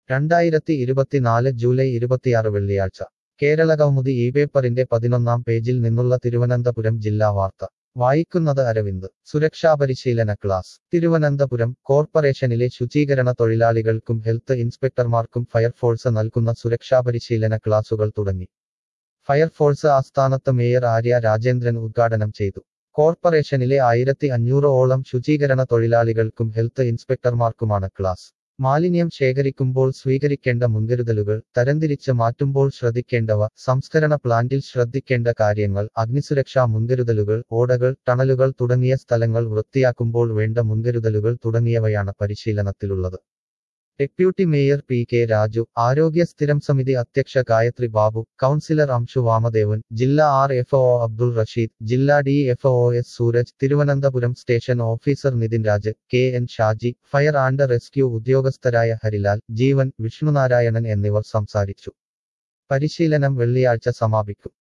രണ്ടായിരത്തി ഇരുപത്തിനാല് ജൂലൈ ഇരുപത്തിയാറ് വെള്ളിയാഴ്ച കേരള കൗമുദി ഈ പേപ്പറിന്റെ പതിനൊന്നാം പേജിൽ നിന്നുള്ള തിരുവനന്തപുരം ജില്ലാ വാർത്ത വായിക്കുന്നത് അരവിന്ദ് സുരക്ഷാ പരിശീലന ക്ലാസ് തിരുവനന്തപുരം കോർപ്പറേഷനിലെ ശുചീകരണ തൊഴിലാളികൾക്കും ഹെൽത്ത് ഇൻസ്പെക്ടർമാർക്കും ഫയർഫോഴ്സ് നൽകുന്ന സുരക്ഷാ പരിശീലന ക്ലാസുകൾ തുടങ്ങി ഫയർഫോഴ്സ് ആസ്ഥാനത്ത് മേയർ ആര്യ രാജേന്ദ്രൻ ഉദ്ഘാടനം ചെയ്തു കോർപ്പറേഷനിലെ ആയിരത്തി അഞ്ഞൂറോളം ശുചീകരണ തൊഴിലാളികൾക്കും ഹെൽത്ത് ഇൻസ്പെക്ടർമാർക്കുമാണ് ക്ലാസ് മാലിന്യം ശേഖരിക്കുമ്പോൾ സ്വീകരിക്കേണ്ട മുൻകരുതലുകൾ തരംതിരിച്ച് മാറ്റുമ്പോൾ ശ്രദ്ധിക്കേണ്ടവ സംസ്കരണ പ്ലാന്റിൽ ശ്രദ്ധിക്കേണ്ട കാര്യങ്ങൾ അഗ്നിസുരക്ഷാ മുൻകരുതലുകൾ ഓടകൾ ടണലുകൾ തുടങ്ങിയ സ്ഥലങ്ങൾ വൃത്തിയാക്കുമ്പോൾ വേണ്ട മുൻകരുതലുകൾ തുടങ്ങിയവയാണ് പരിശീലനത്തിലുള്ളത് deputy mayor P K Raju ആരോഗ്യ സ്ഥിരം സമിതി അധ്യക്ഷ ഗായത്രി ബാബു കൗൺസിലർ അംശു വാമദേവൻ ജില്ലാ R F O Abdul Rasheed ജില്ലാ D F O S Sooraj Thiruvananthapuram station officer Nithin Raj K N Shaji fire and rescue ഉദ്യോഗസ്ഥരായ ഹരിലാൽ ജീവൻ വിഷ്ണുനാരായണൻ എന്നിവർ സംസാരിച്ചു പരിശീലനം വെള്ളിയാഴ്ച സമാപിക്കും